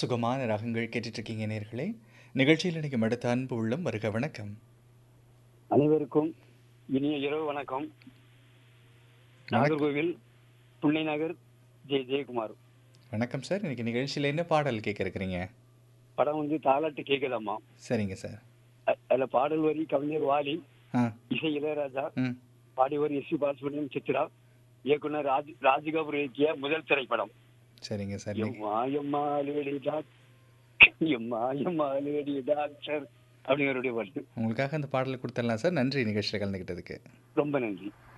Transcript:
சுகமான ராகங்கள் கேட்டுட்டு இருக்கீங்க நேர்களே நிகழ்ச்சியில் எனக்கு அடுத்த அன்பு உள்ளம் வருக வணக்கம் அனைவருக்கும் இனிய இரவு வணக்கம் நாகர்கோவில் புன்னை நகர் ஜெய ஜெயக்குமார் வணக்கம் சார் இன்னைக்கு நிகழ்ச்சியில் என்ன பாடல் கேட்க இருக்கிறீங்க படம் வந்து தாலாட்டு கேட்கலாமா சரிங்க சார் அ- அதுல பாடல் வரி கவிஞர் வாலி ஆ இசை இளையராஜா ம் பாடி வரி எஸ் சி பாலசுப்ரமணியம் சித்ரா இயக்குனர் ராஜ் ராஜ்கபூர் இயக்கிய முதல் திரைப்படம் சரிங்க சார் இன்னைக்கு- எம்மா எம்மா லேடி டாக் எம்மா எம்மா லேடி டாக்டர் அப்படிங்கிறடைய பாட்டு உங்களுக்காக அந்த பாடலை கொடுத்துடலாம் சார் நன்றி நிகழ்ச்சியில் கலந்துக்கிட்டதுக்கு ரொம்ப நன்றி